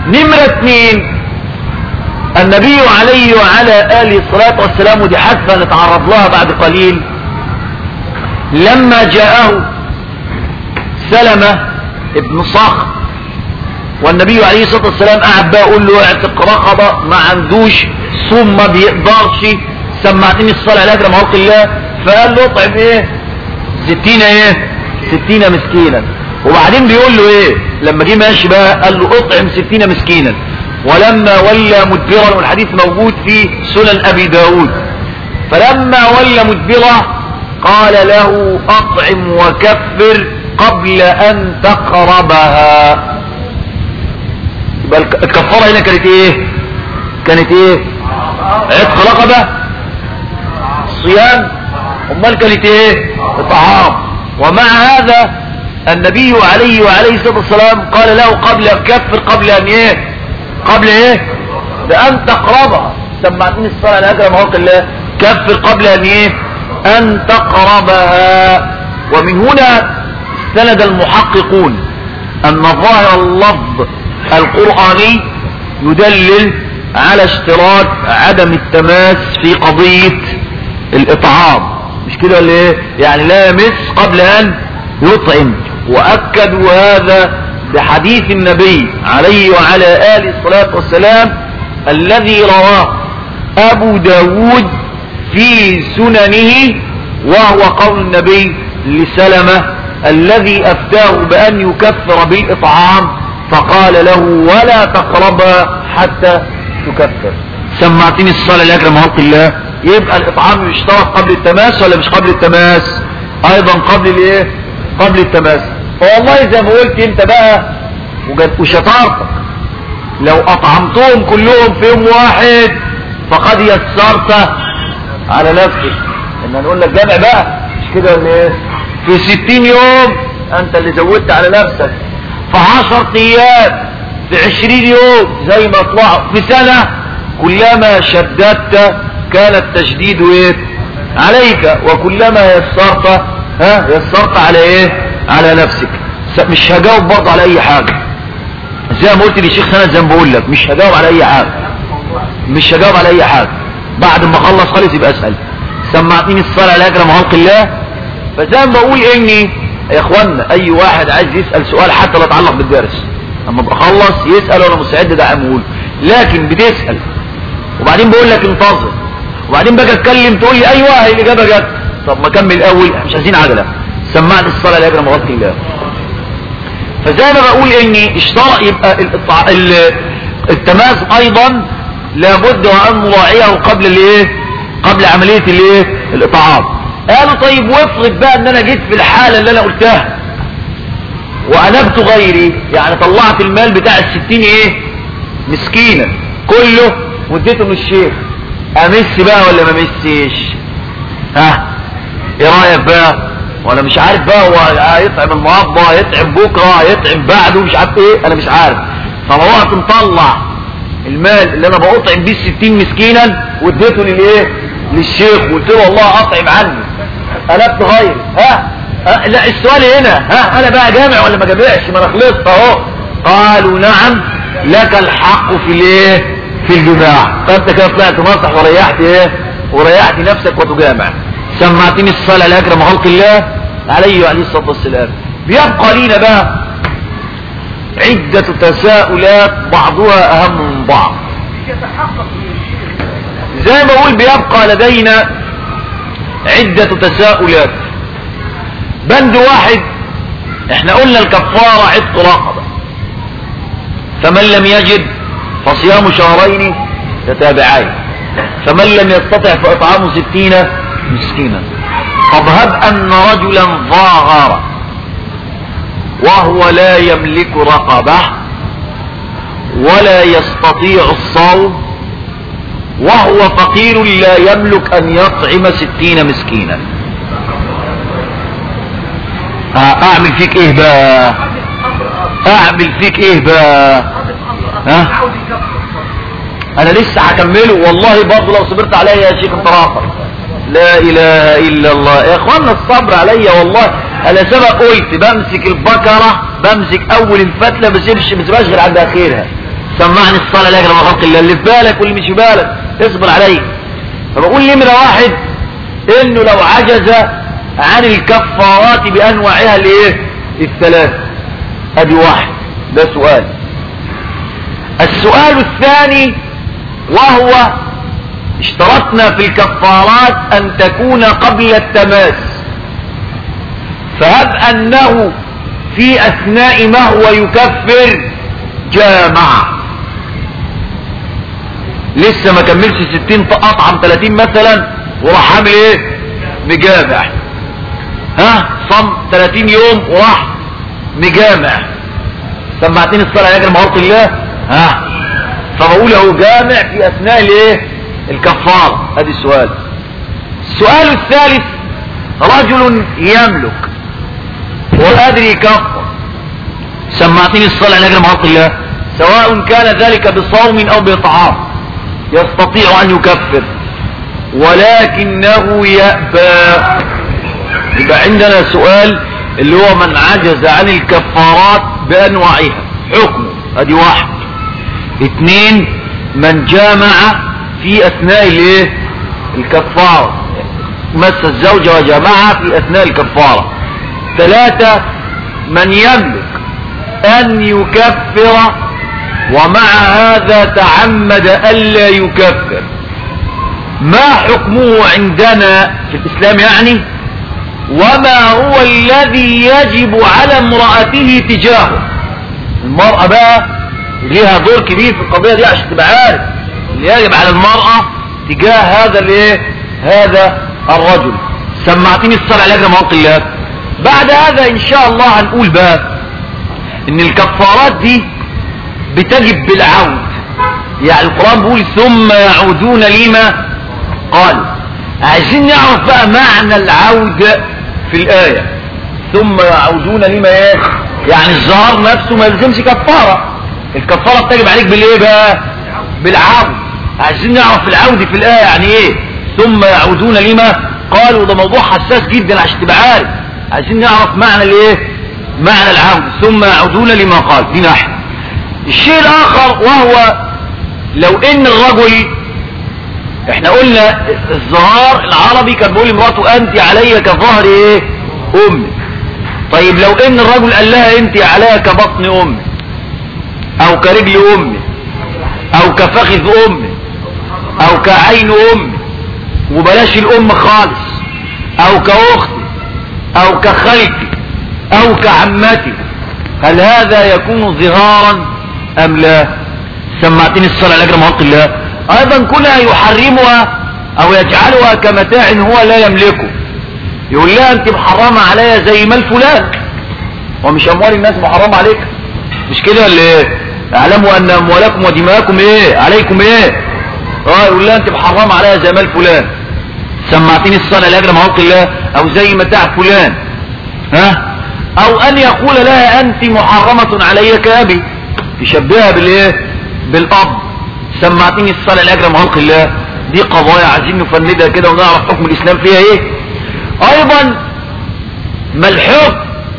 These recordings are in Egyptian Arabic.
نمرة اتنين النبي عليه وعلى آله الصلاة والسلام ودي حادثة نتعرض لها بعد قليل لما جاءه سلمة ابن صخر والنبي عليه الصلاة والسلام قعد بقى يقول له اعتق رقبة ما عندوش صوم ما بيقدرش سمعتني الصلاة لاجل معوق الله فقال له اطعم ايه ستين ايه ستين مسكينا وبعدين بيقول له ايه لما جه ماشي بقى قال له اطعم ستين مسكينا ولما ولى مدبرا والحديث موجود في سنن ابي داود فلما ولى مدبرا قال له اطعم وكفر قبل ان تقربها يبقى الكفارة هنا كانت ايه كانت ايه عتق رقبة صيام امال كانت ايه طعام ومع هذا النبي عليه وعليه الصلاة والسلام قال له قبل كفر قبل ان ايه قبل ايه بان تقربها سمعتني الصلاة الاجر ما الله كفر قبل ان ايه ان تقربها ومن هنا استند المحققون ان ظاهر اللفظ القرآني يدلل على اشتراط عدم التماس في قضية الاطعام مش كده ولا ايه يعني لا يمس قبل ان يطعم واكدوا هذا بحديث النبي عليه وعلى آله الصلاة والسلام الذي رواه ابو داود في سننه وهو قول النبي لسلمة الذي افتاه بان يكفر بالاطعام فقال له ولا تقرب حتى تكفر سمعتني الصلاة لأجل مهلق الله يبقى الإطعام يشترط قبل التماس ولا مش قبل التماس أيضا قبل الإيه قبل التماس والله زي ما قلت أنت بقى وشطارتك لو أطعمتهم كلهم في يوم واحد فقد يسرت على نفسك إن نقول لك جامع بقى مش كده ولا إيه في ستين يوم أنت اللي زودت على نفسك في عشر ايام في عشرين يوم زي ما طلعوا في سنة كلما شددت كان التشديد ايه عليك وكلما يسرت ها يسرت على ايه على نفسك مش هجاوب برضه على اي حاجة زي ما قلت للشيخ سند زي ما بقول لك مش هجاوب على اي حاجة مش هجاوب على اي حاجة بعد ما اخلص خالص يبقى اسأل سمعتني الصلاة على اكرم خلق الله فزي ما بقول اني يا اخوانا اي واحد عايز يسأل سؤال حتى لا يتعلق بالدرس اما بخلص يسأل وانا مستعد ده اقول لكن بتسأل وبعدين بقول لك انتظر وبعدين باجي اتكلم تقول لي ايوه هي الاجابه جت طب ما كمل الاول مش عايزين عجله سمعني الصلاه لاجل مغطي الله فزي ما بقول اني اشترط يبقى الإطع... التماس ايضا لابد وان نراعيه قبل الايه قبل عمليه الايه الاطعام قالوا طيب وافرض بقى ان انا جيت في الحالة اللي انا قلتها وانبت غيري يعني طلعت المال بتاع الستين ايه مسكينة كله وديته للشيخ امس بقى ولا ما مسيش ها ايه رايك بقى ولا مش عارف بقى هو هيطعم النهارده هيطعم بكره هيطعم بعده مش عارف ايه انا مش عارف فروحت مطلع المال اللي انا بقطعم بيه الستين مسكينا واديته للايه للشيخ وقلت له والله اطعم عني قلبت غيري ها, ها لا السؤال هنا ها انا بقى جامع ولا ما جامعش ما انا خلصت اهو قالوا نعم لك الحق في الايه في الجماع فانت كده طلعت ناصح وريحت ايه وريحت نفسك وتجامع سمعتني الصلاة لاكرم خلق الله عليه وعليه الصلاة والسلام بيبقى لينا بقى عدة تساؤلات بعضها اهم من بعض زي ما اقول بيبقى لدينا عدة تساؤلات بند واحد احنا قلنا الكفارة عتق رقبة فمن لم يجد فصيام شهرين تتابعين فمن لم يستطع فاطعام ستين مسكينا طب هب ان رجلا ظاهر وهو لا يملك رقبة ولا يستطيع الصوم وهو فقير لا يملك ان يطعم ستين مسكينا اعمل فيك ايه بقى اعمل فيك ايه بقى ها انا لسه هكمله والله برضه لو صبرت عليا يا شيخ انت رافض لا اله الا الله يا اخوانا الصبر عليا والله انا سبق قلت بمسك البكرة بمسك اول الفتلة بسيبش بسيبهاش غير عند اخرها سمعني الصلاة لا يجرم خلق الله اللي في بالك واللي مش في بالك اصبر علي فبقول لي نمرة واحد انه لو عجز عن الكفارات بانواعها الايه الثلاث ادي واحد ده سؤال السؤال الثاني وهو اشترطنا في الكفارات ان تكون قبل التماس فهب انه في اثناء ما هو يكفر جامع لسه ما كملش ستين اطعم تلاتين مثلا وراح عامل ايه مجامع ها صم تلاتين يوم وراح مجامع سمعتني الصلاة يا اجل مهارة الله ها فبقول اهو جامع في اثناء الايه الكفار ادي السؤال السؤال الثالث رجل يملك وقادر يكفر سمعتني الصلاة يا اجل مهارة الله سواء كان ذلك بصوم او بطعام يستطيع ان يكفر ولكنه يأبى يبقى عندنا سؤال اللي هو من عجز عن الكفارات بانواعها حكمه ادي واحد اثنين من جامع في اثناء الايه الكفارة مس الزوجة وجامعها في اثناء الكفارة ثلاثة من يملك ان يكفر ومع هذا تعمد الا يكفر ما حكمه عندنا في الاسلام يعني وما هو الذي يجب على امرأته تجاهه المرأة بقى ليها دور كبير في القضية دي عشان تبقى عارف اللي يجب على المرأة تجاه هذا الايه هذا الرجل سمعتني الصلاة على اجر مواقع الله بعد هذا ان شاء الله هنقول بقى ان الكفارات دي بتجب بالعود يعني القرآن بيقول ثم يعودون لما قالوا عايزين نعرف بقى معنى العود في الآية ثم يعودون لما ايه يعني الظهر نفسه ما يلزمش كفارة الكفارة بتجب عليك بالايه بقى بالعود عايزين نعرف العود في الآية يعني ايه ثم يعودون لما قالوا ده موضوع حساس جدا عشان تبقى عارف عايزين نعرف معنى الايه معنى العود ثم يعودون لما قال دي ناحية الشيء الاخر وهو لو ان الرجل احنا قلنا الظهار العربي كان بيقول لمراته انت علي كظهر ايه امي طيب لو ان الرجل قال لها انت علي كبطن امي او كرجل امي او كفخذ امي او كعين امي وبلاش الام خالص او كاختي او كخالتي او كعمتي هل هذا يكون ظهارا ام لا سمعتني الصلاة على اجر موقع الله ايضا كلها يحرمها او يجعلها كمتاع هو لا يملكه يقول لها انت محرمة عليا زي مال فلان ومش اموال الناس محرمة عليك مش كده ولا ايه اعلموا ان اموالكم ودماءكم ايه عليكم ايه اه يقول لها انت محرمة عليا زي مال فلان سمعتني الصلاة لاجل موقع الله او زي متاع فلان ها او ان يقول لها انت محرمة علي كابي يشبهها بالايه بالاب سمعتني الصلاة لاجل موقع الله دي قضايا عايزين نفندها كده ونعرف حكم الاسلام فيها ايه ايضا ما الحكم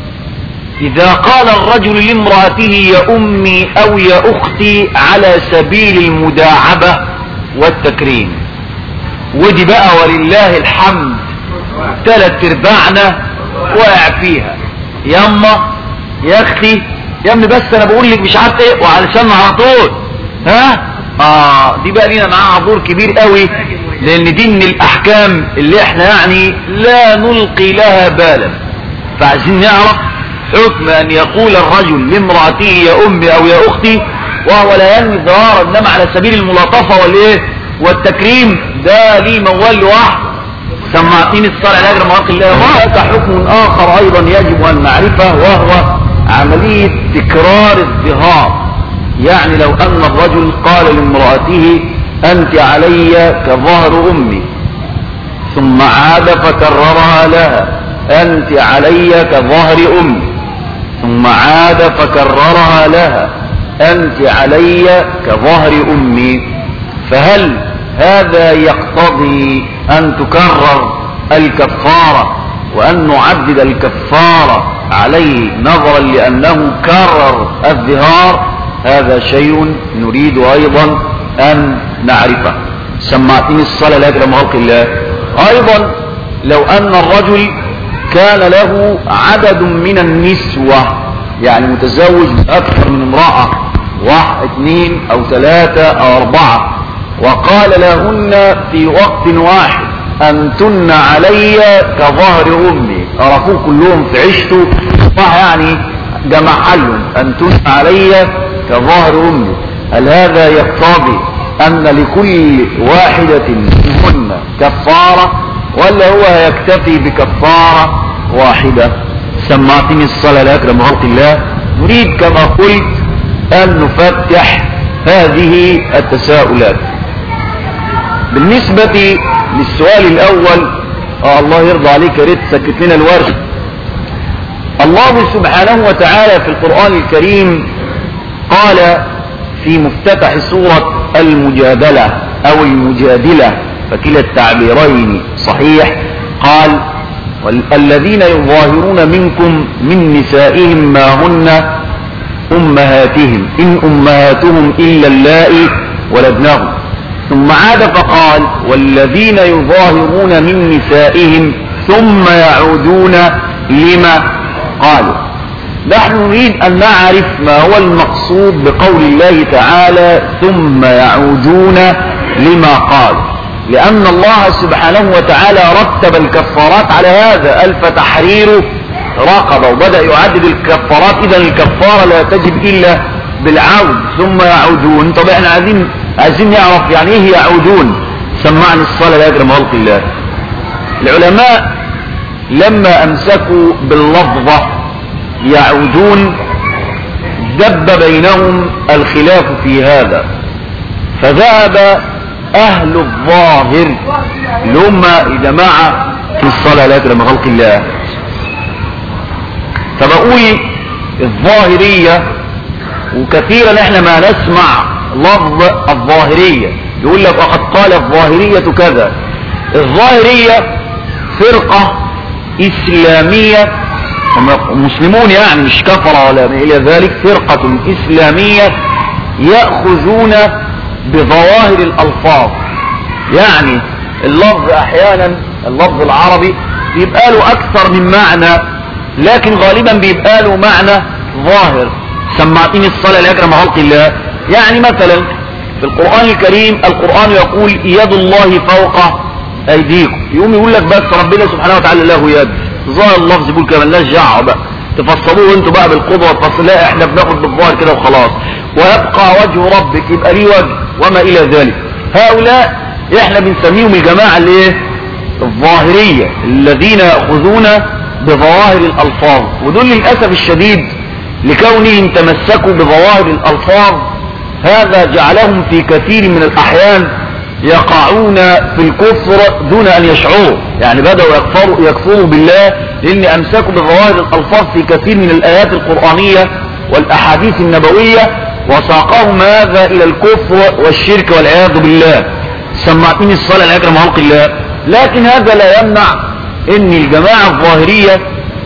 اذا قال الرجل لامرأته يا امي او يا اختي على سبيل المداعبة والتكريم ودي بقى ولله الحمد ثلاث ارباعنا واقع فيها ياما يا اختي يا ابني بس انا بقول لك مش عارف ايه وعلشان على طول ها اه دي بقى لينا معاها دور كبير قوي لان دي من الاحكام اللي احنا يعني لا نلقي لها بالا فعايزين نعرف حكم ان يقول الرجل لامرأته يا امي او يا اختي وهو لا ينوي ضرارا انما على سبيل الملاطفة والايه والتكريم ده ليه موال لوحده سمعتني الصلاة لاجل مواقع الله وهذا حكم اخر ايضا يجب ان نعرفه وهو عملية تكرار الظهار يعني لو ان الرجل قال لامرأته انت علي كظهر امي ثم عاد فكررها لها انت علي كظهر امي ثم عاد فكررها لها انت علي كظهر امي فهل هذا يقتضي ان تكرر الكفارة وان نعدد الكفارة عليه نظرا لانه كرر الظهار هذا شيء نريد أيضا أن نعرفه سمعتني الصلاة لأجل خلق الله أيضا لو أن الرجل كان له عدد من النسوة يعني متزوج أكثر من امرأة واحد اثنين أو ثلاثة أو أربعة وقال لهن في وقت واحد أنتن علي كظهر أمي أرفوه كلهم في عشته صح يعني جمع حل أنتن علي كظهر أمي هل هذا يقتضي أن لكل واحدة منهن كفارة ولا هو يكتفي بكفارة واحدة سمعتني الصلاة لأكرم خلق الله نريد كما قلت أن نفتح هذه التساؤلات بالنسبة للسؤال الأول آه الله يرضى عليك يا ريت سكت لنا الورش الله سبحانه وتعالى في القرآن الكريم قال في مفتتح سورة المجادلة أو المجادلة فكلا التعبيرين صحيح قال الذين يظاهرون منكم من نسائهم ما هن أمهاتهم إن أمهاتهم إلا اللائي ولدنهم ثم عاد فقال والذين يظاهرون من نسائهم ثم يعودون لما قالوا نحن نريد أن نعرف ما هو المقصود بقول الله تعالى ثم يعودون لما قالوا لأن الله سبحانه وتعالى رتب الكفارات على هذا ألف تحرير رقبة وبدأ يعدد الكفارات إذا الكفارة لا تجب إلا بالعود ثم يعودون طب احنا عايزين عايزين نعرف يعني ايه يعودون سمعني الصلاة لا يكرم خلق الله العلماء لما امسكوا باللفظة يعودون دب بينهم الخلاف في هذا فذهب اهل الظاهر اللي هم جماعة في الصلاة لا يكرم خلق الله فبقول الظاهرية وكثيرا احنا ما نسمع لفظ الظاهرية يقول لك وقد قال الظاهرية كذا الظاهرية فرقة إسلامية مسلمون يعني مش كفر ولا ما إلى ذلك فرقة إسلامية يأخذون بظواهر الألفاظ يعني اللفظ أحيانا اللفظ العربي بيبقى له أكثر من معنى لكن غالبا بيبقى له معنى ظاهر سمعتني الصلاة لأكرم خلق الله يعني مثلا في القرآن الكريم القرآن يقول يد الله فوق ايديكم يقوم يقول لك بس ربنا سبحانه وتعالى له يد ظاهر اللفظ يقول كده مالناش دعوه بقى تفصلوه انتوا بقى بالقدوه تفصل لا احنا بناخد بالظاهر كده وخلاص ويبقى وجه ربك يبقى ليه وجه وما الى ذلك هؤلاء احنا بنسميهم الجماعه اللي ايه الظاهريه الذين ياخذون بظواهر الالفاظ ودول للاسف الشديد لكونهم تمسكوا بظواهر الالفاظ هذا جعلهم في كثير من الأحيان يقعون في الكفر دون أن يشعروا يعني بدأوا يكفروا, يكفروا بالله لأن أمسكوا بظواهر الألفاظ في كثير من الآيات القرآنية والأحاديث النبوية وساقهم هذا إلى الكفر والشرك والعياذ بالله سمعتني الصلاة الأكرم خلق الله لكن هذا لا يمنع أن الجماعة الظاهرية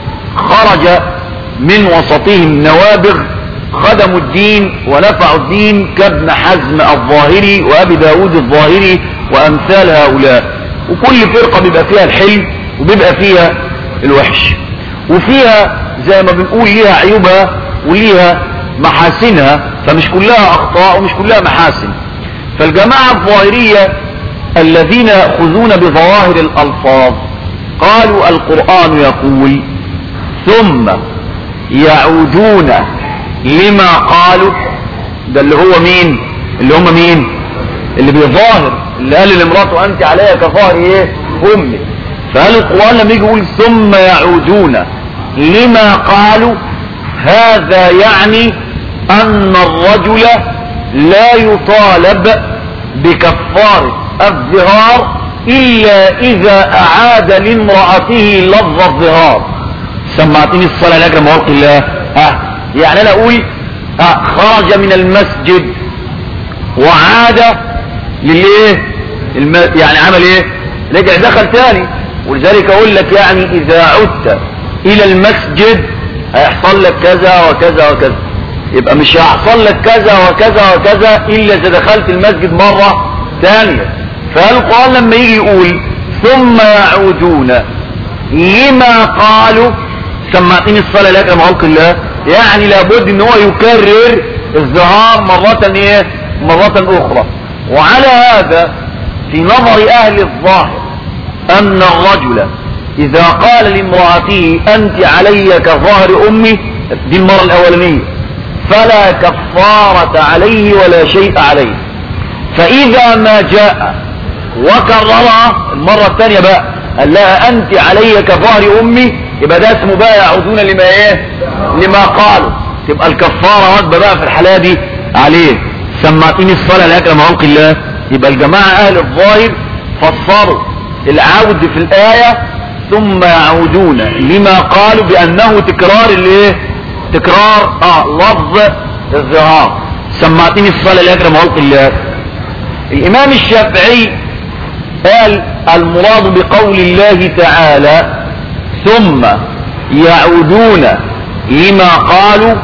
خرج من وسطهم نوابغ خدموا الدين ونفعوا الدين كابن حزم الظاهري وابي داود الظاهري وامثال هؤلاء وكل فرقة بيبقى فيها الحلم وبيبقى فيها الوحش وفيها زي ما بنقول ليها عيوبها وليها محاسنها فمش كلها اخطاء ومش كلها محاسن فالجماعة الظاهرية الذين يأخذون بظواهر الألفاظ قالوا القرآن يقول ثم يعودون لما قالوا ده اللي هو مين اللي هم مين اللي بيظاهر اللي قال لمراته انت عليا كظاهر ايه امي فقال القرآن لما يجي يقول ثم يعودون لما قالوا هذا يعني ان الرجل لا يطالب بكفارة الظهار الا اذا اعاد لامرأته لفظ الظهار سمعتني الصلاة لاجل موقع الله ها يعني انا اقول ها خرج من المسجد وعاد للايه الم... يعني عمل ايه رجع دخل تاني ولذلك اقول لك يعني اذا عدت الى المسجد هيحصل لك كذا وكذا وكذا يبقى مش هيحصل لك كذا وكذا وكذا الا اذا دخلت المسجد مرة ثانية فالقرآن لما يجي يقول ثم يعودون لما قالوا سمعتني الصلاة لك يا معوك الله يعني لابد ان هو يكرر الظهار مرة ايه مرة اخرى وعلى هذا في نظر اهل الظاهر ان الرجل اذا قال لامرأته انت علي كظهر امي دي المرة الاولانية فلا كفارة عليه ولا شيء عليه فاذا ما جاء وكررها المرة الثانية بقى قال لها انت علي كظهر امي يبقى ده اسمه بقى يعودون لما ايه لما قالوا تبقى الكفارة واجبة بقى في الحالة دي عليه سمعتني الصلاة لأكرم عمق الله يبقى الجماعة اهل الظاهر فسروا العود في الآية ثم يعودون لما قالوا بأنه تكرار الايه تكرار اه لفظ الظهار سمعتني الصلاة لأكرم عمق الله الامام الشافعي قال المراد بقول الله تعالى ثم يعودون لما قالوا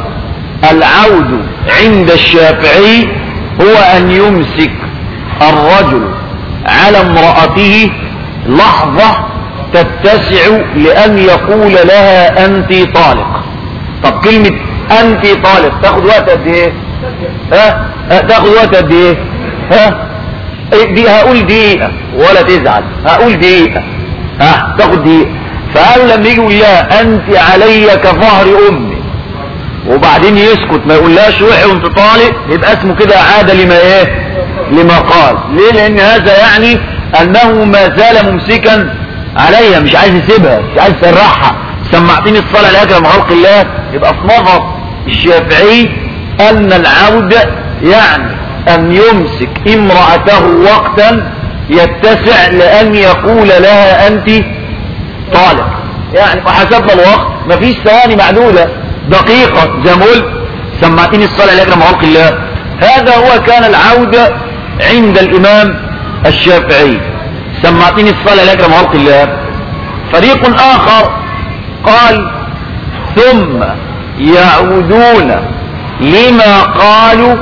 العود عند الشافعي هو ان يمسك الرجل على امرأته لحظة تتسع لان يقول لها انت طالق طب كلمة انت طالق تاخد وقت قد ايه ها تاخد وقت قد ايه ها دي هقول دقيقة ولا تزعل هقول دقيقة ها تاخد دقيقة فقال لما يجي يقول لها انت علي كظهر امي وبعدين يسكت ما يقولهاش روحي وانت طالق يبقى اسمه كده عاد لما ايه لما قال ليه لان هذا يعني انه ما زال ممسكا عليها مش عايز يسيبها مش عايز يسرحها سمعتني الصلاة لاكرم خلق الله يبقى في نظر الشافعي ان العود يعني ان يمسك امرأته وقتا يتسع لان يقول لها انت طالق يعني وحسبنا الوقت مفيش ثواني معدودة دقيقة زي ما قلت سمعتني الصلاة لأجل خلق الله هذا هو كان العودة عند الإمام الشافعي سمعتني الصلاة لأجل خلق الله فريق آخر قال ثم يعودون لما قالوا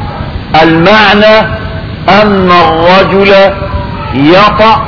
المعنى أن الرجل يطأ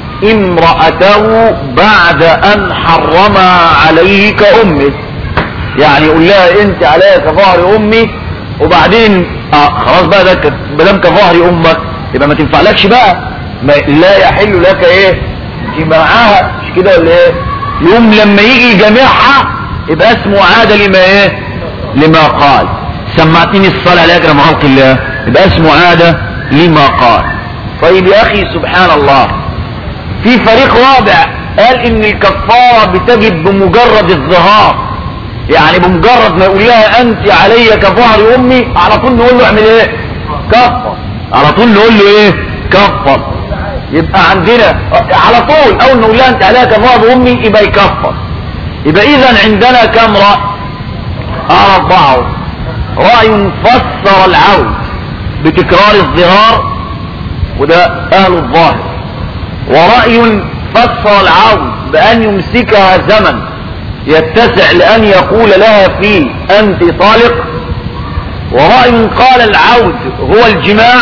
امرأته بعد ان حرمها عليه كأمه يعني يقول لها انت عليا كظهر امي وبعدين اه خلاص بقى ده بلام كظهر امك يبقى ما تنفعلكش بقى ما لا يحل لك ايه جماعها مش كده ولا ايه يوم لما يجي جميعها يبقى اسمه عاد لما ايه لما قال سمعتني الصلاة لاجرم خلق الله يبقى اسمه عاد لما قال طيب يا اخي سبحان الله في فريق رابع قال ان الكفارة بتجب بمجرد الظهار يعني بمجرد ما يقول لها انت علي كظهر امي على طول نقول له اعمل ايه كفر على طول نقول له ايه كفر يبقى عندنا على طول اول نقول لها انت عليها كظهر امي يبقى يكفر يبقى اذا عندنا كم رأي اربعة رأي فسر العود بتكرار الظهار وده اهل الظاهر ورأي فسر العود بأن يمسكها زمن يتسع لأن يقول لها فيه أنت طالق ورأي قال العود هو الجماع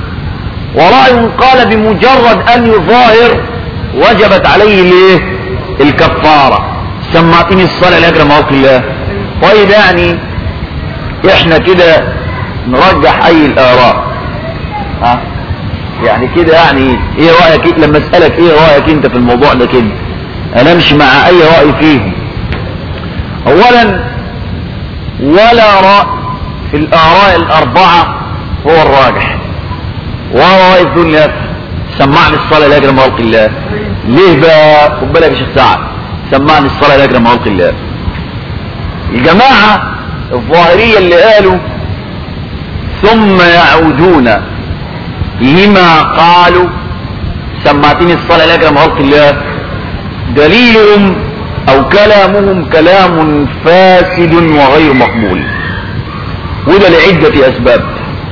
ورأي قال بمجرد أن يظاهر وجبت عليه ليه الكفارة سمعتني الصلاة لأجل موقع الله طيب يعني احنا كده نرجح اي الاراء ها يعني كده يعني ايه رأيك إيه لما اسألك ايه رأيك انت في الموضوع ده كده انا امشي مع اي رأي فيهم اولا ولا رأي في الاراء الاربعة هو الراجح وهو رأي الدنيا نفسه سمعني الصلاة لاجل موقع الله ليه بقى خد بالك يا شيخ سعد سمعني الصلاة لاجل موقع الله الجماعة الظاهرية اللي قالوا ثم يعودون لما قالوا سمعتني الصلاة لاجل موقع الله دليلهم او كلامهم كلام فاسد وغير مقبول وده لعدة اسباب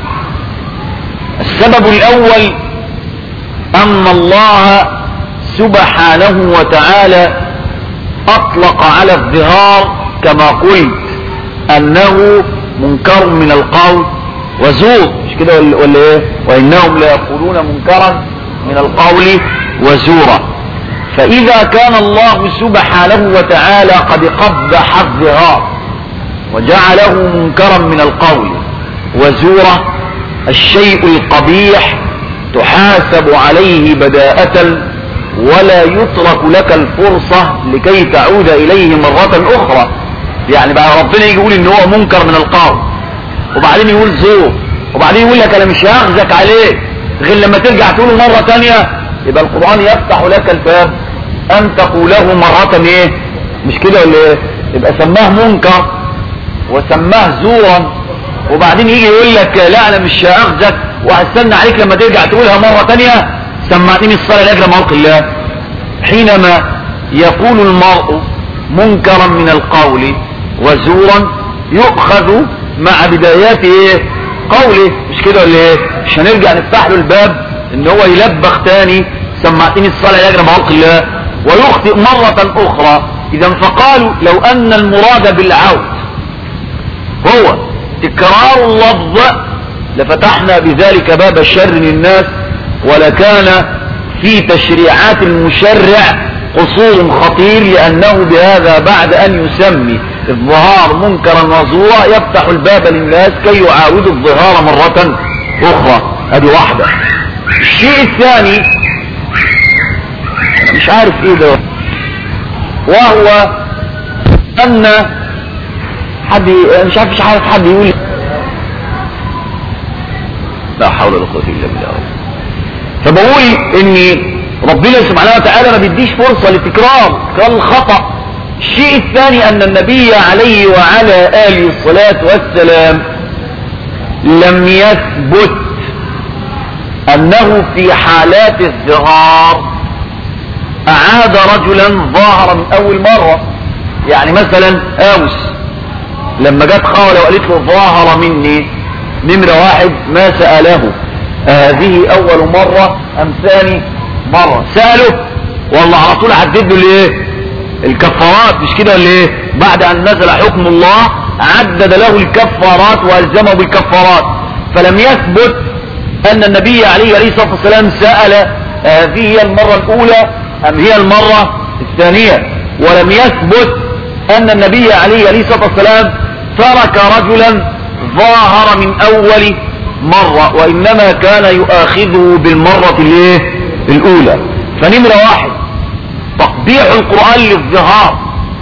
السبب الاول ان الله سبحانه وتعالى اطلق على الظهار كما قلت انه منكر من القول وزور مش كده ولا ولا ايه وانهم لا يقولون منكرا من القول وزورا فاذا كان الله سبحانه وتعالى قد قبح الظهار وجعله منكرا من القول وزورا الشيء القبيح تحاسب عليه بداءة ولا يترك لك الفرصة لكي تعود اليه مرة اخرى يعني بقى ربنا يجي يقول ان هو منكر من القول وبعدين يقول زور وبعدين يقول لك انا مش هاخذك عليه غير لما ترجع تقوله مرة تانية يبقى القرآن يفتح لك الباب ان تقوله مرة ايه مش كده ولا ايه يبقى سماه منكر وسماه زورا وبعدين يجي يقول لك لا انا مش هاخذك وهستنى عليك لما ترجع تقولها مرة تانية سمعتني الصلاة لاجل مرق الله حينما يقول المرء منكرا من القول وزورا يؤخذ مع بدايات ايه قوله مش كده ولا ايه مش هنرجع نفتح له الباب ان هو يلبخ تاني سمعتني الصلاة لاجل مرق الله ويخطئ مرة اخرى اذا فقالوا لو ان المراد بالعود هو تكرار اللفظ لفتحنا بذلك باب الشر للناس ولكان في تشريعات المشرع قصور خطير لأنه بهذا بعد أن يسمي الظهار منكرا وزورا يفتح الباب للناس كي يعاودوا الظهار مرة أخرى هذه واحدة الشيء الثاني أنا مش عارف ايه ده وهو أن حد مش عارف مش عارف حد يقول لا حول ولا قوة إلا بالله فبقول ان ربنا سبحانه وتعالى ما بيديش فرصة لتكرار تكرار الخطأ الشيء الثاني ان النبي عليه وعلى آله الصلاة والسلام لم يثبت انه في حالات الزهار اعاد رجلا ظاهرا من اول مرة يعني مثلا اوس لما جت خاله وقالت له ظاهر مني نمرة واحد ما سأله هذه اول مرة ام ثاني مرة سأله والله على طول عدد له الايه الكفارات مش كده ولا ايه بعد ان نزل حكم الله عدد له الكفارات والزمه بالكفارات فلم يثبت ان النبي عليه عليه الصلاة والسلام سأل هذه هي المرة الاولى ام هي المرة الثانية ولم يثبت ان النبي عليه عليه الصلاة والسلام ترك رجلا ظاهر من اول مرة وانما كان يؤاخذه بالمرة الايه الاولى فنمرة واحد تقبيح القرآن للظهار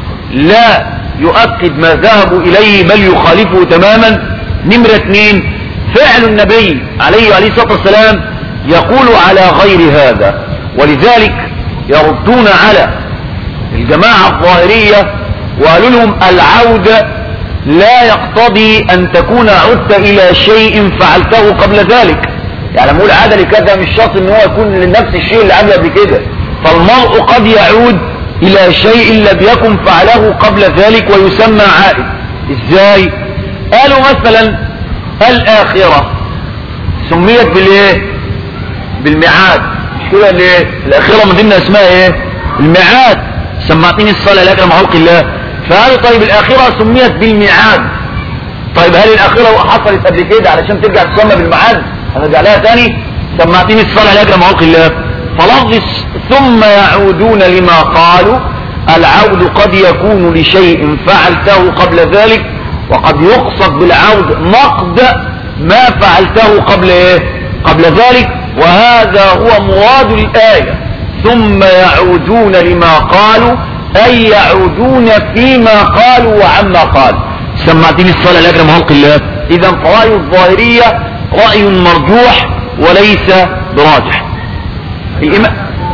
لا يؤكد ما ذهبوا اليه بل يخالفه تماما نمرة اثنين فعل النبي عليه عليه الصلاة والسلام يقول على غير هذا ولذلك يردون على الجماعة الظاهرية وقالوا لهم العودة لا يقتضي ان تكون عدت الى شيء فعلته قبل ذلك يعني نقول عاد لكذا مش شرط ان هو يكون لنفس الشيء اللي عمله قبل كده فالمرء قد يعود الى شيء لم يكن فعله قبل ذلك ويسمى عائد ازاي قالوا مثلا الاخرة سميت بالايه بالميعاد مش كده ليه الاخرة من ضمن اسمها ايه الميعاد سمعتني الصلاة لاجل خلق الله فقالوا طيب الاخرة سميت بالميعاد طيب هل الاخرة حصلت قبل كده علشان ترجع تسمى بالميعاد هنرجع لها تاني سمعتني الصلاة لاجل خلق الله فلفظ ثم يعودون لما قالوا العود قد يكون لشيء فعلته قبل ذلك وقد يقصد بالعود نقد ما فعلته قبل ايه قبل ذلك وهذا هو مراد الآية ثم يعودون لما قالوا أي يعودون فيما قالوا وعما قالوا سمعتني الصلاة لأجل مهلق الله إذا فرأي الظاهرية رأي مرجوح وليس براجح الإمام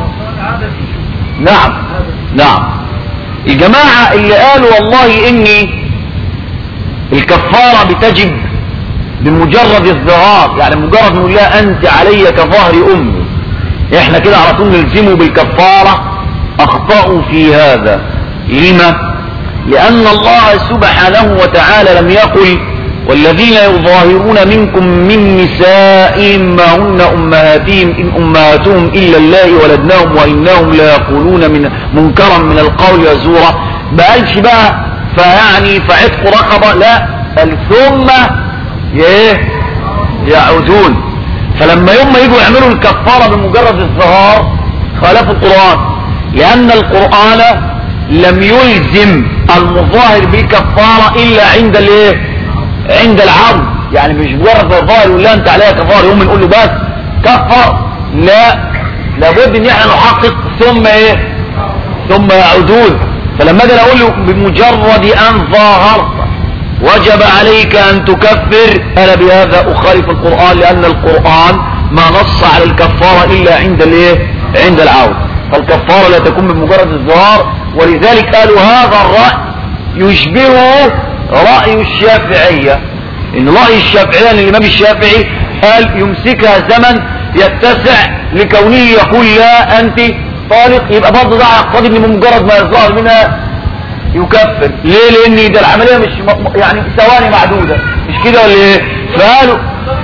نعم نعم الجماعة اللي قالوا والله إني الكفارة بتجب بمجرد الظهار يعني مجرد نقول لها أنت علي كظهر أمي احنا كده على طول نلزمه بالكفارة اخطأوا في هذا لما لان الله سبحانه وتعالى لم يقل والذين يظاهرون منكم من نسائهم ما هن امهاتهم ان امهاتهم الا الله ولدناهم وانهم لا يقولون من منكرا من القول وزورا بقالش بقى فيعني فعتق رقبة لا قال ثم ايه يعودون فلما يوم ما يجوا يعملوا الكفارة بمجرد الظهار خالفوا القرآن لأن القرآن لم يلزم المظاهر بالكفارة إلا عند الايه عند العبد يعني مش مجرد الظاهر يقول لا انت عليها كفارة يوم نقول له بس كفر لا لابد ان احنا نحقق ثم ايه ثم يعودون فلما اجي اقول له بمجرد ان ظاهرت وجب عليك ان تكفر انا بهذا اخالف القرآن لان القرآن ما نص على الكفارة الا عند الايه عند العود فالكفارة لا تكون بمجرد الظهار ولذلك قالوا هذا الرأي يشبهه رأي الشافعية ان رأي الشافعية ان الامام الشافعي قال يمسكها زمن يتسع لكونه يقول لا انت طالق يبقى برضه ده يقتضي ان بمجرد ما يظهر منها يكفر ليه لان ده العملية مش م- يعني ثواني معدودة مش كده ولا ايه فقالوا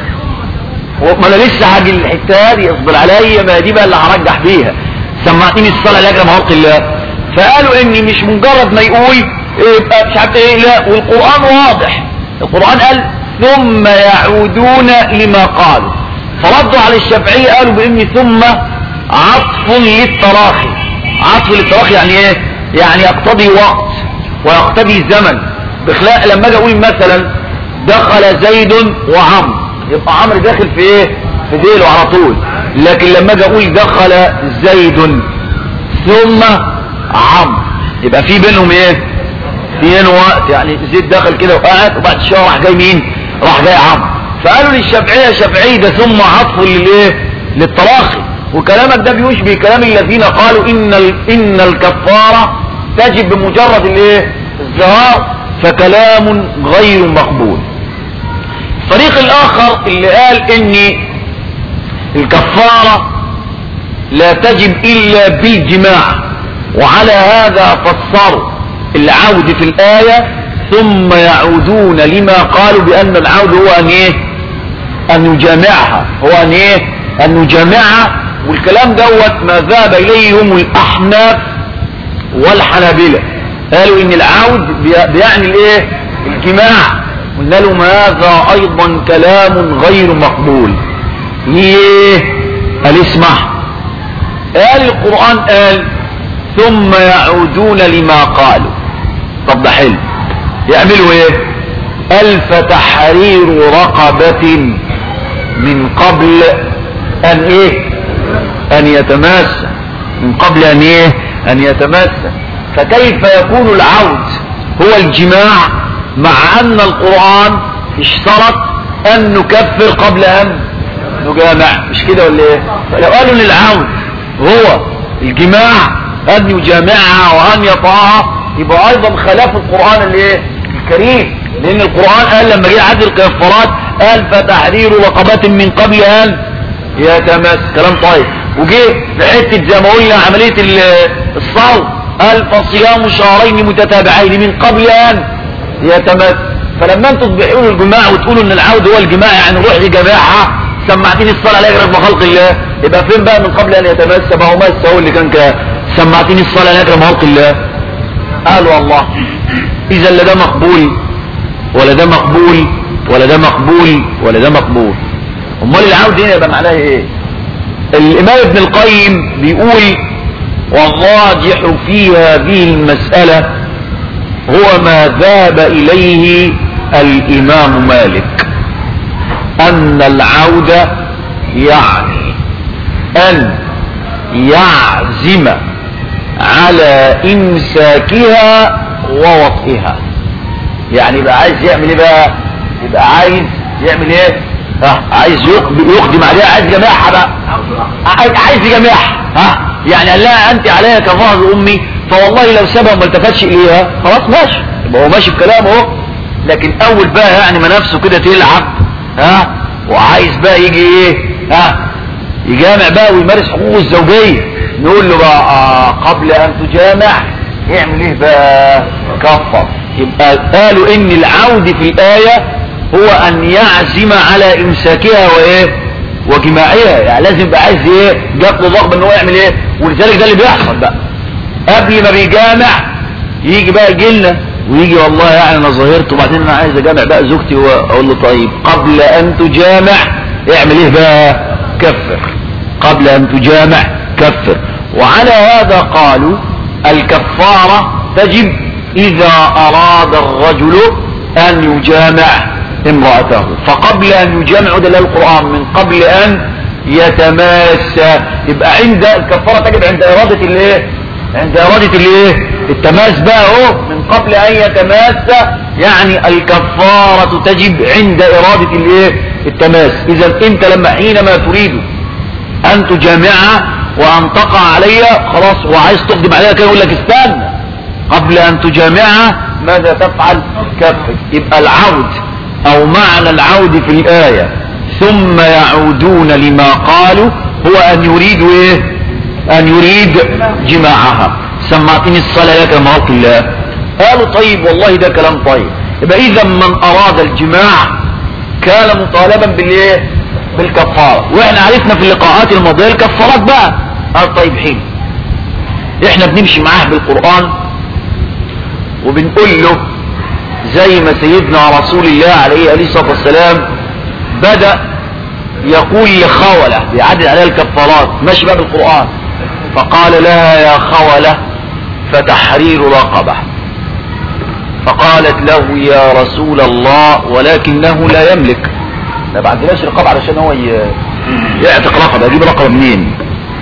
ما انا لسه هاجي الحته دي اصبر عليا ما دي بقى اللي هرجح فيها سمعتني الصلاه لاجل مرض الله فقالوا ان مش مجرد ما يقول يبقى مش عارف ايه لا والقران واضح القران قال ثم يعودون لما قالوا فردوا على الشافعيه قالوا بان ثم عطف للتراخي عطف للتراخي يعني ايه يعني يقتضي وقت ويقتضي زمن بخلاف لما اجي اقول مثلا دخل زيد وعمرو يبقى عمرو داخل في ايه في ديله على طول لكن لما اجي اقول دخل زيد ثم عمرو يبقى في بينهم ايه في بينهم وقت يعني زيد دخل كده وقعد وبعد شويه راح جاي مين راح جاي عمرو فقالوا للشافعيه شافعي ده ثم عطف للايه للتراخي وكلامك ده بيشبه كلام الذين قالوا ان ال... ان الكفاره تجب بمجرد الايه الزهار فكلام غير مقبول الفريق الاخر اللي قال ان الكفارة لا تجب الا بالجماع وعلى هذا فسروا العود في الآية ثم يعودون لما قالوا بأن العود هو أن إيه أن يجامعها هو أن إيه أن يجامعها والكلام دوت ما ذهب إليه هم الأحناف والحنابلة قالوا إن العود بي- بيعني الإيه الجماع قلنا لهم هذا أيضا كلام غير مقبول ليه قال اسمع قال القرآن قال ثم يعودون لما قالوا طب ده حلو يعملوا ايه قال فتحرير رقبة من قبل ان ايه ان يتماسى من قبل ان ايه ان يتماسى فكيف يكون العود هو الجماع مع ان القرآن اشترط ان نكفر قبل ان نجامع مش كده ولا ايه فلو قالوا ان العود هو الجماع ان يجامعها وان يطاعها يبقى ايضا خلاف القرآن الايه الكريم لان القرآن قال لما جه عدل الكفارات قال فتحرير رقبات من قبل ان يتمس كلام طيب وجه في حته زي ما قلنا عمليه ال- الصوم قال فصيام شهرين متتابعين من قبل ان يتمس فلما انتوا تبيعوا الجماع وتقولوا ان العود هو الجماع يعني روح لجماعه سمعتني الصلاه لا يجرب خلق الله يبقى فين بقى من قبل ان يتمس ما هو مس هو اللي كان كده سمعتني الصلاه لا يجرب خلق الله قالوا الله اذا لا ده مقبول ولا ده مقبول ولا ده مقبول ولا ده مقبول امال العود هنا يبقى معناها ايه الامام ابن القيم بيقول والراجح في هذه المسألة هو ما ذهب اليه الامام مالك ان العود يعني ان يعزم على امساكها ووطئها يعني يبقى عايز يعمل ايه بقى يبقى عايز يعمل ايه ها عايز يق- يقدم عليها عايز جماعها بقى عايز عايز يجمعها ها يعني قال لها انت عليا كظهر امي فوالله لو سابها وما التفتش اليها خلاص ماشي يبقى هو ماشي بكلامه اهو لكن اول بقى يعني ما نفسه كده تلعب ها وعايز بقى يجي ايه ها يجامع بقى ويمارس حقوقه الزوجيه نقول له بقى آه قبل ان تجامع يعمل ايه بقى كفر يبقى قالوا ان العود في الايه هو ان يعزم على امساكها وايه وجماعها يعني لازم يبقى عايز ايه جات له ضغط ان هو يعمل ايه ولذلك ده اللي بيحصل بقى قبل ما بيجامع يجي بقى يجي لنا ويجي والله يعني انا ظهرت وبعدين انا عايز اجامع بقى زوجتي واقول له طيب قبل ان تجامع اعمل ايه بقى كفر قبل ان تجامع كفر وعلى هذا قالوا الكفارة تجب اذا اراد الرجل ان يجامع امرأته فقبل ان يجامع دلال القرآن من قبل ان يتماسى يبقى عند الكفارة تجب عند ارادة الايه عند ارادة الايه التماس بقى اهو من قبل ان يتماس يعني الكفارة تجب عند ارادة الايه التماس اذا انت لما حينما تريد ان تجامعها وان تقع عليها خلاص هو عايز تقدم عليها كده يقول لك استنى قبل ان تجامعها ماذا تفعل كفر يبقى العود او معنى العود في الاية ثم يعودون لما قالوا هو ان يريدوا ايه ان يريد جماعها سمعتني الصلاة يا كرمات الله قالوا طيب والله ده كلام طيب يبقى اذا من اراد الجماع كان مطالبا بالايه بالكفارة واحنا عرفنا في اللقاءات الماضية الكفارات بقى قال طيب حين احنا بنمشي معاه بالقرآن وبنقول له زي ما سيدنا رسول الله عليه الصلاة والسلام بدأ يقول لخولة بيعدل عليها الكفارات ماشي بقى بالقرآن فقال لها يا خولة فتحرير رقبة فقالت له يا رسول الله ولكنه لا يملك ما بعدناش رقبة علشان هو يعتق رقبة يجيب رقبة منين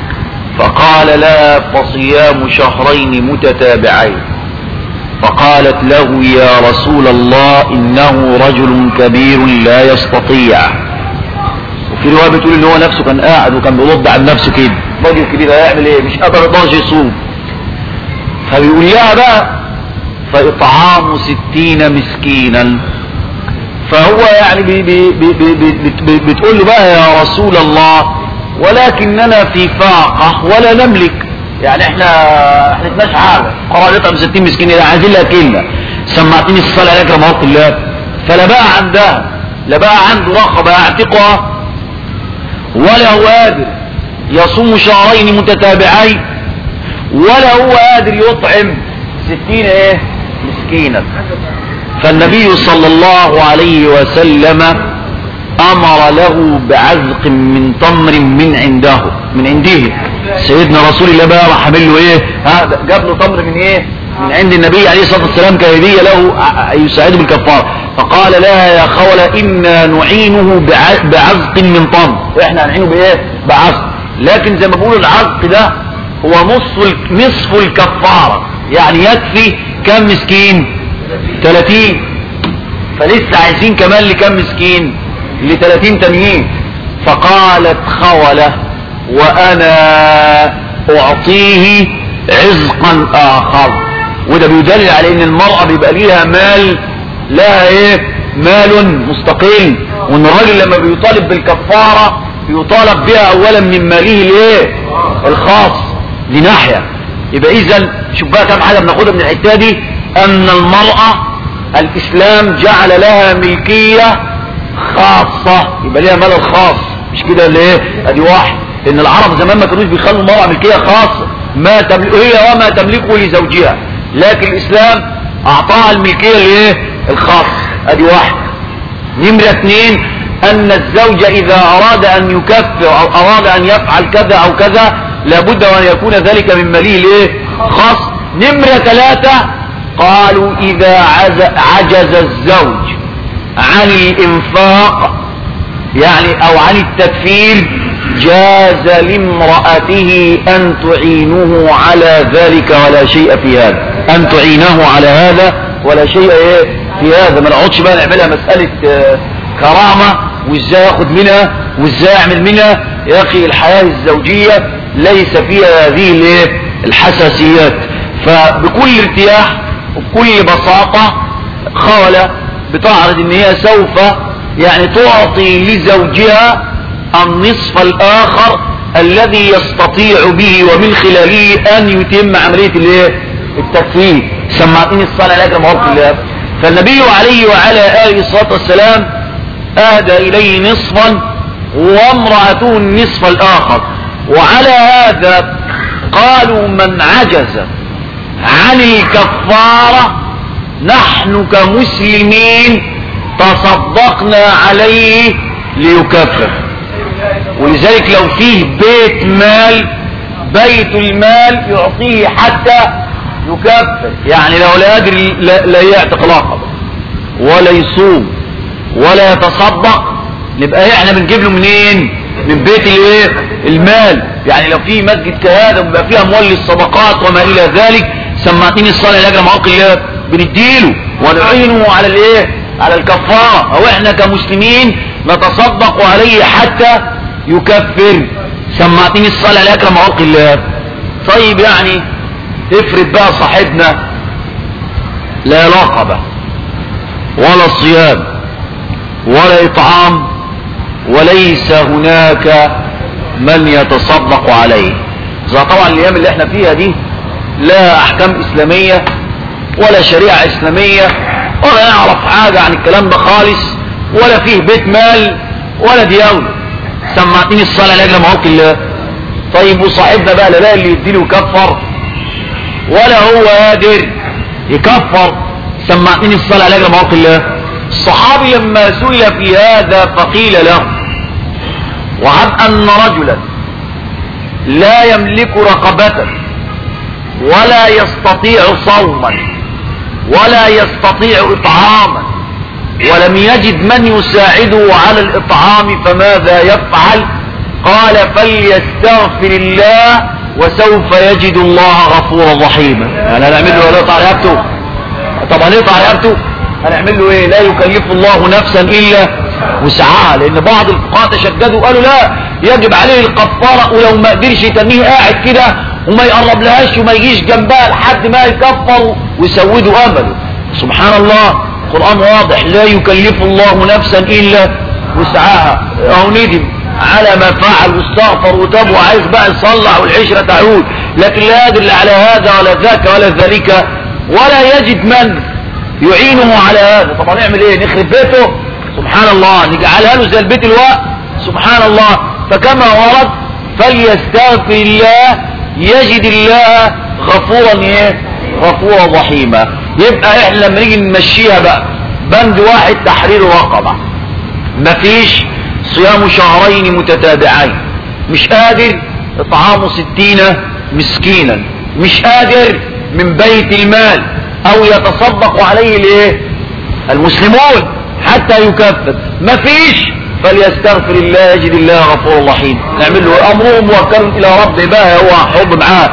فقال لا فصيام شهرين متتابعين فقالت له يا رسول الله انه رجل كبير لا يستطيع وفي رواية بتقول ان هو نفسه كان قاعد وكان بيرد عن نفسه كده راجل كبير هيعمل ايه مش قادر يقدرش يصوم فبيقول لها بقى فاطعام ستين مسكينا فهو يعني بي بي بي بي بي بي بتقول له بقى يا رسول الله ولكننا في فاقة ولا نملك يعني احنا احنا مش حاجة قرار يطعم 60 مسكين لا عايزين لها كلمة سمعتني الصلاة عليك رمضان الله فلا بقى عندها لا بقى عنده رقبة يعتقها ولا هو قادر يصوم شهرين متتابعين ولا هو قادر يطعم ستين ايه مسكينا فالنبي صلى الله عليه وسلم امر له بعزق من تمر من عنده من عنده سيدنا رسول الله بقى راح عامل له ايه ها جاب له تمر من ايه من عند النبي عليه الصلاه والسلام كهديه له يساعده بالكفاره فقال لها يا خولة انا نعينه بعزق من تمر احنا هنعينه بايه بعزق لكن زي ما بيقولوا العزق ده هو نصف نصف الكفاره يعني يكفي كم مسكين 30 فلسه عايزين كمان لكم مسكين ل 30 تانيين فقالت خولة وانا اعطيه عزقا اخر وده بيدلل على ان المرأة بيبقى ليها مال لها ايه مال مستقل وان الراجل لما بيطالب بالكفارة بيطالب بها اولا من ماله الايه الخاص دي ناحية يبقى اذا شوف بقى كم حاجة بناخدها من الحتة دي ان المرأة الاسلام جعل لها ملكية خاصة يبقى ليها مال الخاص مش كده اللي ايه ادي واحد ان العرب زمان ما كانوش بيخلوا المرأة ملكية خاصة ما تملك هي وما تملكه لزوجها لكن الاسلام اعطاها الملكية الايه الخاص ادي واحد نمرة اثنين ان الزوج اذا اراد ان يكفر او اراد ان يفعل كذا او كذا لابد وان يكون ذلك من ماليه الايه خاص نمرة ثلاثة قالوا اذا عجز الزوج عن الانفاق يعني او عن التكفير جاز لامرأته ان تعينه على ذلك ولا شيء في هذا ان تعينه على هذا ولا شيء ايه في هذا ما نقعدش بقى نعملها مسألة آه كرامة وازاي ياخد منها وازاي يعمل منها يا اخي الحياة الزوجية ليس فيها هذه الايه الحساسيات فبكل ارتياح وبكل بساطة خولة بتعرض ان هي سوف يعني تعطي لزوجها النصف الاخر الذي يستطيع به ومن خلاله ان يتم عملية الايه التكفير سمعتني الصلاة عليك مرض الله فالنبي عليه وعلى آله الصلاة والسلام اهدى اليه نصفا وامرأته النصف الاخر وعلى هذا قالوا من عجز عن الكفارة نحن كمسلمين تصدقنا عليه ليكفر ولذلك لو فيه بيت مال بيت المال يعطيه حتى يكفر يعني لو لا يدري لا, لا يعتق رقبه ولا يصوم ولا يتصدق نبقى احنا بنجيب له منين من بيت الايه المال يعني لو في مسجد كهذا ويبقى فيه اموال للصدقات وما الى ذلك سمعتني الصلاه لاجل معاق الله بنديله ونعينه على الايه على الكفاره او احنا كمسلمين نتصدق عليه حتى يكفر سمعتني الصلاه لاجل معاق الله طيب يعني افرض بقى صاحبنا لا رقبه ولا صيام ولا اطعام وليس هناك من يتصدق عليه زي طبعا الايام اللي احنا فيها دي لا احكام اسلامية ولا شريعة اسلامية ولا نعرف حاجة عن الكلام ده خالص ولا فيه بيت مال ولا ديولة سمعتني الصلاة لاجل معوك الله طيب وصاحبنا بقى لا اللي يديله يكفر ولا هو قادر يكفر سمعتني الصلاة لاجل معوك الله الصحابي لما سئل في هذا فقيل له وعد أن رجلا لا يملك رقبة ولا يستطيع صوما ولا يستطيع إطعاما ولم يجد من يساعده على الإطعام فماذا يفعل قال فليستغفر الله وسوف يجد الله غفورا رحيما يعني هنعمل له ولا يقطع رقبته طبعا يقطع رقبته هنعمل له ايه لا يكلف الله نفسا الا وسعها لان بعض الفقهاء تشددوا قالوا لا يجب عليه الكفاره ولو ما قدرش يتنيه قاعد كده وما يقرب لهاش وما يجيش جنبها لحد ما يكفر ويسودوا امله سبحان الله القران واضح لا يكلف الله نفسا الا وسعها او ندم على ما فعل واستغفر وتاب وعايز بقى يصلح والعشره تعود لكن لا يدل لا على هذا ولا ذاك ولا ذلك ولا يجد من يعينه على هذا طب هنعمل ايه نخرب بيته سبحان الله نجعلها له زي البيت الوقت سبحان الله فكما ورد فليستغفر الله يجد الله غفورا ايه غفورا رحيما يبقى احنا لما نيجي نمشيها بقى بند واحد تحرير رقبه مفيش صيام شهرين متتابعين مش قادر اطعام ستين مسكينا مش قادر من بيت المال او يتصدق عليه الايه المسلمون حتى يكفر مفيش فليستغفر الله يجد الله غفور رحيم نعمل له امره موكل الى ربه بقى هو حب معاه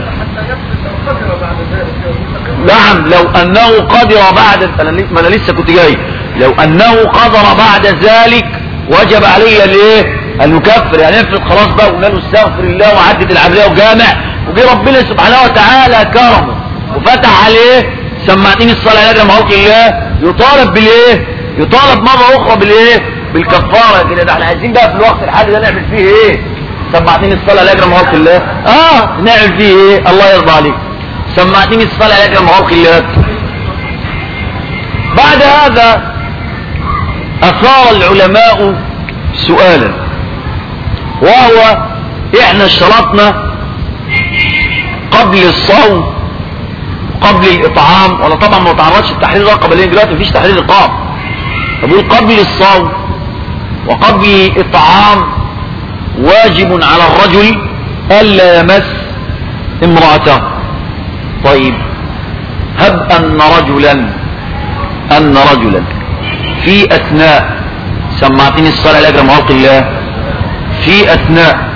نعم لو انه قدر بعد انا ما انا لسه كنت جاي لو انه قدر بعد ذلك وجب عليه الايه ان يكفر يعني افرض خلاص بقى قلنا له استغفر الله وعدت العمليه وجامع وجه ربنا سبحانه وتعالى كرمه وفتح عليه سمعتني الصلاه لاجل معوك الله يطالب بالايه يطالب مره اخرى بالايه بالكفاره كده ده احنا عايزين بقى في الوقت الحالي ده نعمل فيه ايه سمعتني الصلاه لاجل معوك الله اه نعمل فيه ايه الله يرضى عليك سمعتني الصلاه لاجل معوك الله بعد هذا اثار العلماء سؤالا وهو احنا اشترطنا قبل الصوم قبل الاطعام ولا طبعا ما تعرضش التحرير الرقبه لان دلوقتي مفيش تحرير رقاب بقول قبل الصوم وقبل الاطعام واجب على الرجل الا يمس امراته طيب هب ان رجلا ان رجلا في اثناء سمعتني الصلاه لاجل معوق الله في اثناء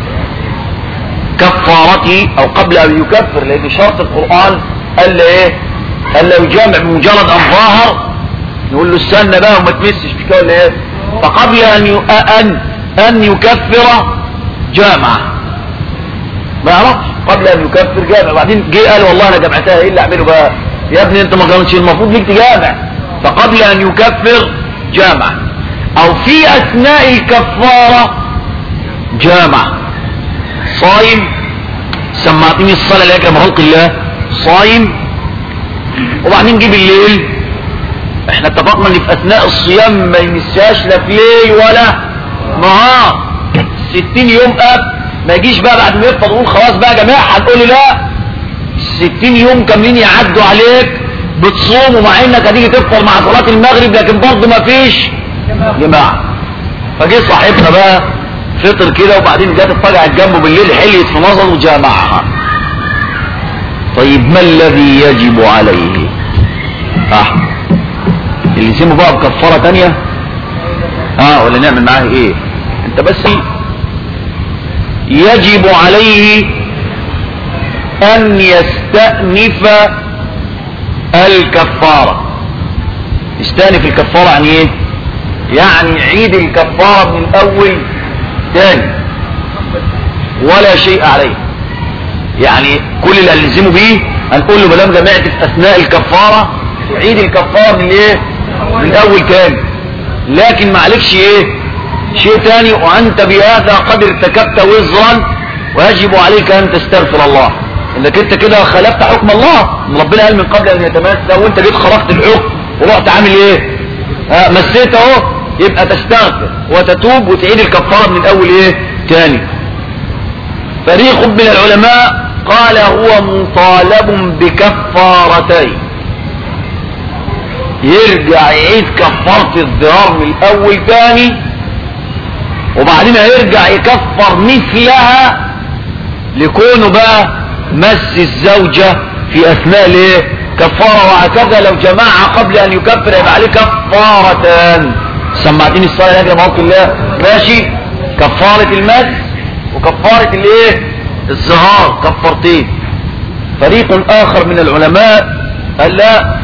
كفارته او قبل ان يكفر لان شرط القرآن قال له ايه قال له يجامع بمجرد ان ظاهر نقول له استنى بقى وما تمسش مش كده ايه فقبل ان ي... ان ان يكفر جامع ما يعرفش قبل ان يكفر جامع بعدين جه قال والله انا جمعتها ايه اللي اعمله بقى يا ابني انت ما كانش المفروض ليك تجامع فقبل ان يكفر جامع او في اثناء الكفارة جامع صايم سمعتني الصلاة لك يا خلق الله صايم وبعدين جه بالليل احنا اتفقنا ان في اثناء الصيام ما يمسهاش لا في ليل ولا نهار ستين يوم اب ما يجيش بقى بعد ما يفطر يقول خلاص بقى يا جماعه هتقول لي لا ستين يوم كاملين يعدوا عليك بتصوم ومع انك هتيجي تفطر مع صلاة المغرب لكن برضه ما فيش جماعة فجه صاحبنا بقى فطر كده وبعدين جت اتفرجت جنبه بالليل حليت في نظر وجامعها طيب ما الذي يجب عليه اه اللي يسمه بقى بكفارة تانية اه ولا نعمل معاه ايه انت بس يجب عليه ان يستأنف الكفارة يستأنف الكفارة يعني ايه يعني عيد الكفارة من الاول تاني ولا شيء عليه يعني كل اللي هنلزمه بيه هنقول له بلام جمعت في اثناء الكفارة عيد الكفارة من ايه من الاول تاني لكن ما عليكش ايه شيء تاني وانت بهذا قد ارتكبت وزرا ويجب عليك ان تستغفر الله انك انت كده خالفت حكم الله ربنا قال من قبل ان يتمسى وانت جيت خرجت الحكم ورحت عامل ايه ها مسيت اهو يبقى تستغفر وتتوب وتعيد الكفارة من الاول ايه تاني فريق من العلماء قال هو مطالب بكفارتين يرجع يعيد كفارة الضرار من الاول تاني وبعدين هيرجع يكفر مثلها لكونه بقى مس الزوجة في اثناء الايه كفارة وهكذا لو جماعة قبل ان يكفر يبقى عليه كفارتان سمعتني الصلاة يا جماعة الله ماشي كفارة المس وكفارة الايه الزهار كفارتين فريق اخر من العلماء قال لا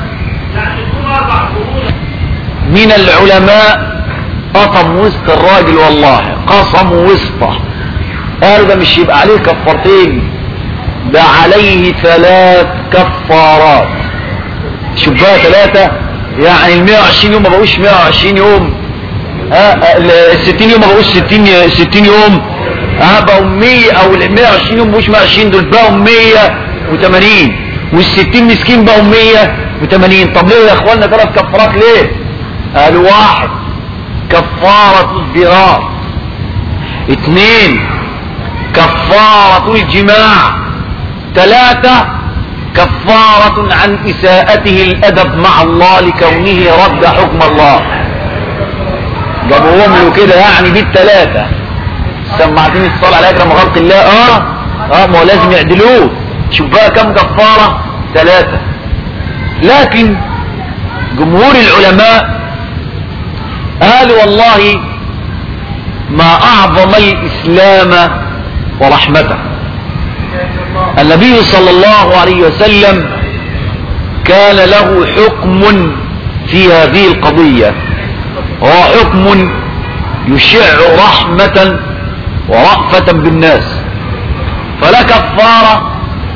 من العلماء قطم وسط الراجل والله قسم وسطه قالوا ده مش يبقى عليه كفارتين ده عليه ثلاث كفارات شوف بقى ثلاثة يعني ال 120 يوم ما بقوش 120 يوم ها ال 60 يوم ما بقوش 60 60 يوم ها بقوا 100 او ال 120 يوم ما بقوش 120 دول بقوا 180 وال 60 مسكين بقوا 180 طب ليه يا اخوانا ثلاث كفارات ليه؟ قالوا واحد كفارة الضرار اثنين كفارة الجماع ثلاثة كفارة عن إساءته الأدب مع الله لكونه رد حكم الله جابوهم له كده يعني بالثلاثة سمعتني الصلاة على أكرم خلق الله اه اه ما هو لازم يعدلوه شوف بقى كم كفارة ثلاثة لكن جمهور العلماء قالوا والله ما أعظم الإسلام ورحمته النبي صلى الله عليه وسلم كان له حكم في هذه القضية وهو حكم يشع رحمة ورأفة بالناس فلا كفارة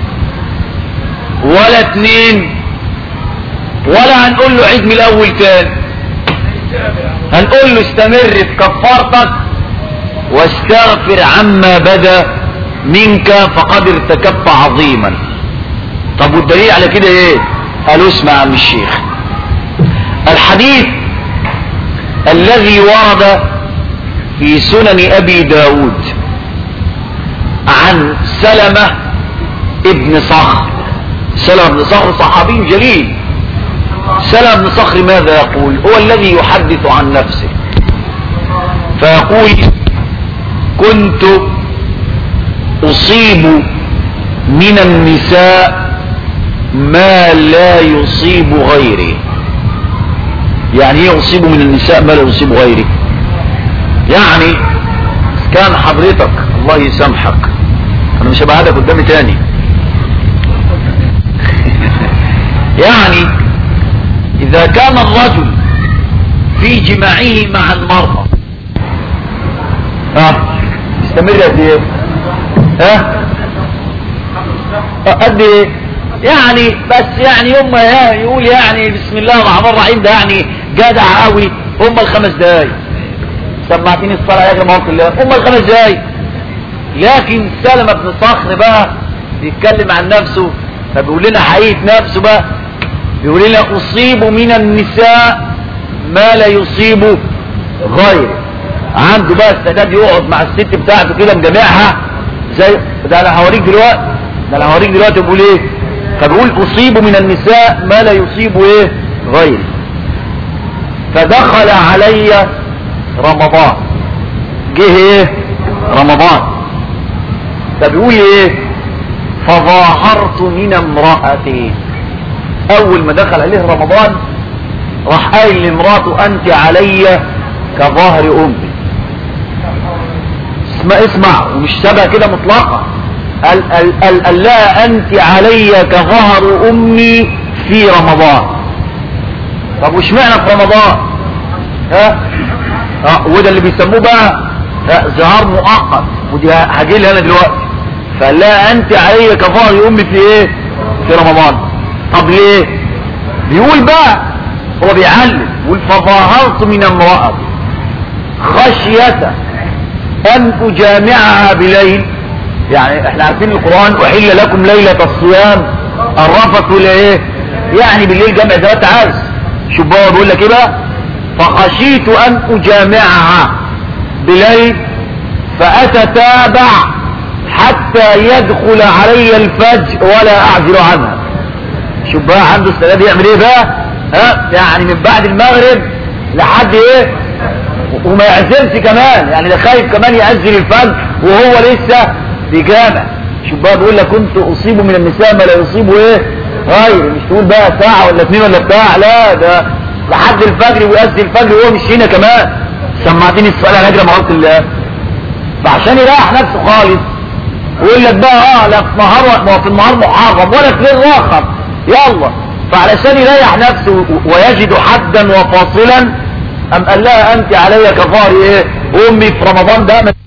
ولا اتنين ولا هنقول له عيد من الاول تاني هنقول له استمر في كفارتك واستغفر عما بدا منك فقد ارتكبت عظيما طب والدليل على كده ايه قالوا اسمع عم الشيخ الحديث الذي ورد في سنن ابي داود عن سلمة ابن صخر سلمة بن صخر صحابي جليل سلمة بن صخر ماذا يقول هو الذي يحدث عن نفسه فيقول كنت اصيب من النساء ما لا يصيب غيري يعني ايه اصيب من النساء ما لا يصيب غيري يعني كان حضرتك الله يسامحك انا مش هبعدك قدامي تاني يعني اذا كان الرجل في جماعه مع المرأة ها استمر قد ايه ها قد ايه يعني بس يعني يوم ما يقول يعني بسم الله الرحمن الرحيم ده يعني جدع قوي هم الخمس دقايق سمعتني الصلاة يا جماعة الله هم الخمس دقايق لكن سلمة بن صخر بقى بيتكلم عن نفسه فبيقول لنا حقيقة نفسه بقى بيقول لنا اصيب من النساء ما لا يصيب غيره عنده بقى استعداد يقعد مع الست بتاعته كده مجمعها زي ده انا هوريك دلوقتي ده انا هوريك دلوقتي بقول ايه فبقول اصيب من النساء ما لا يصيب ايه غيري فدخل علي رمضان جه ايه رمضان فبيقول ايه فظاهرت من امرأتي اول ما دخل عليه رمضان راح قايل لامراته انت علي كظهر امي اسمع اسمع ومش سابها كده مطلقة قال, قال, قال, قال لا انت علي كظهر امي في رمضان طب وش معنى في رمضان ها اه وده اللي بيسموه بقى ظهار مؤقت ودي هجي لي انا دلوقتي فلا انت علي كظهر امي في ايه في رمضان طب ليه بيقول بقى هو بيعلم يقول فظاهرت من امرأة خشية ان اجامعها بليل يعني احنا عارفين القرآن احل لكم ليلة الصيام الرفث لايه يعني بالليل جمع زي ما انت عايز شوف بقى بيقول لك ايه بقى فخشيت ان اجامعها بليل فاتتابع حتى يدخل علي الفجر ولا اعزل عنها شوف بقى عنده السلام يعمل ايه بقى ها يعني من بعد المغرب لحد ايه وما يعزلش كمان يعني ده خايف كمان يعزل الفجر وهو لسه بجامع شوف بقى بيقول لك كنت اصيب من النساء ما لا يصيب ايه غير مش تقول بقى ساعة ولا اتنين ولا بتاع لا ده لحد الفجر ويأذي الفجر وهو مش هنا كمان سمعتني السؤال على اجرى مرات الله فعشان يريح نفسه خالص ويقول لك بقى اه لا في نهار ما هو في النهار محرم ولا في ليل راخر يلا فعلشان يريح نفسه ويجد حدا وفاصلا ام قال لها انت علي كفار ايه امي في رمضان ده